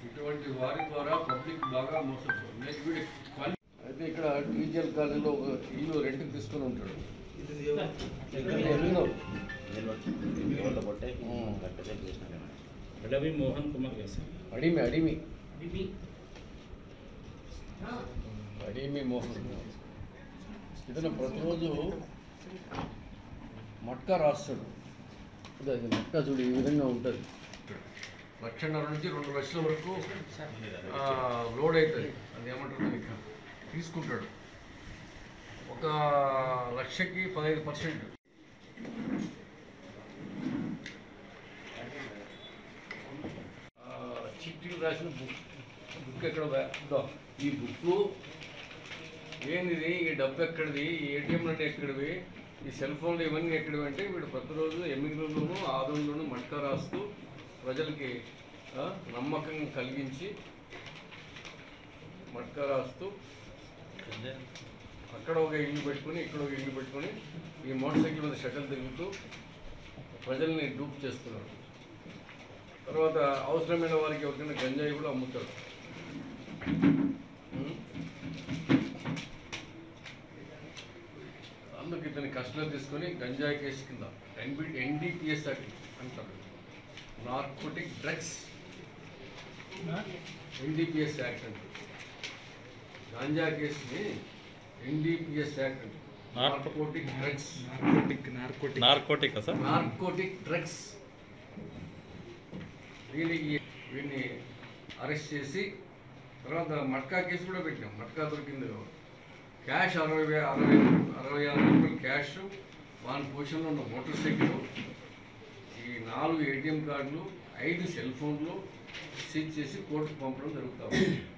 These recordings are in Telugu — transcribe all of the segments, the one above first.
ఇటువంటి వారి ద్వారా పబ్లిక్ బాగా మోసపోతుంది నెక్స్ట్ వీడి క్వాలి- అయితే ఇక్కడ టీజీఎల్ కాలేజీలో ఒక ఇల్లు రెంట్కి తీసుకొని ఉంటాడు ఇక్కడ ఎన్నో ఎవరితో కొట్టే గంట సేపు చేసినా నేను. అడవి మోహన్ కుమార్ గారు సార్ అడిమి అడిమి అడిమి మోహన్ ఇతను ప్రతిరోజు మట్కా రాస్తాడు అదే అది మట్కా చూడు ఈ విధంగా ఉంటుంది లక్షన్నర నుంచి రెండు లక్షల వరకు ఆ, లోడ్ అవుతుంది అది ఏమంటారు మీకు తీసుకుంటాడు ఒక లక్షకి పదహైదు పర్సెంట్ చిట్టీలు రాసిన బుక్ బుక్ ఎక్కడ బా- ఇదో, ఈ బుక్ ఏంది ఈ డబ్బు ఎక్కడిది ఈ ఏటీఎం అంటే ఎక్కడివి ఈ సెల్ ఫోన్లు ఇవన్నీ ఎక్కడివి అంటే వీడు ప్రతిరోజు ఎమ్మిగ్లోనూ ఆదంలోనూ మట్కా రాస్తూ ప్రజలకి ఆ, నమ్మకం కలిగించి మట్కా రాస్తూ అక్కడ ఒక ఇల్లు పెట్టుకుని ఇక్కడ ఒక ఇల్లు పెట్టుకుని ఈ మోటార్ సైకిల్ మీద షటిల్ తిరుగుతూ ప్రజల్ని డూప్ చేస్తున్నాడు తర్వాత అవసరమైన వారికి ఎవరికైనా గంజాయి కూడా అమ్ముతాడు ఉం? అందుకు ఇతని కస్టడీ తీసుకొని గంజాయి కేసు కింద ఎన్బి ఎన్డీపీఎస్ యాక్ట్ అంటారు నార్కోటిక్ డ్రగ్స్ ఎన్డీపీఎస్ యాక్ట్ అంటారు గాంజా కేసుని ఎన్డీపీఎస్ యాక్ట్ అంటారు నార్కోటిక్ డ్రగ్స్ నార్కోటికా సార్ నార్కోటిక్ డ్రగ్స్ వీళ్ళకి వీడిని అరెస్ట్ చేసి తర్వాత మట్కా కేసు కూడా పెట్టాం మట్కా దొరికింది క్యాష్ అరవై వే అరవై అరవై ఆరు రూపాయలు క్యాష్ వాని పొజిషన్లో ఉన్న మోటార్ సైకిల్ ఈ నాలుగు ఏటీఎం కార్డులు ఐదు సెల్ ఫోన్లు సీజ్ చేసి కోర్టుకు పంపడం జరుగుతాం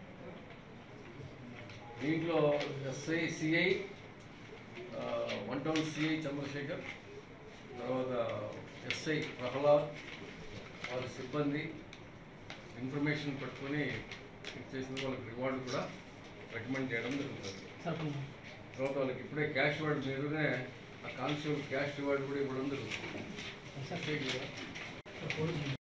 దీంట్లో SI CI one town CI Chandrashekar తర్వాత ఎస్ఐ ప్రహ్లాద్ వారి సిబ్బంది ఇన్ఫర్మేషన్ పట్టుకొని ఇచ్చేసిన వాళ్ళకి రివార్డు కూడా రికమెండ్ చేయడం జరుగుతుంది తర్వాత వాళ్ళకి ఇప్పుడే క్యాష్ రివార్డు మీదనే ఆ కానిస్టేబుల్ క్యాష్ రివార్డు కూడా ఇవ్వడం జరుగుతుంది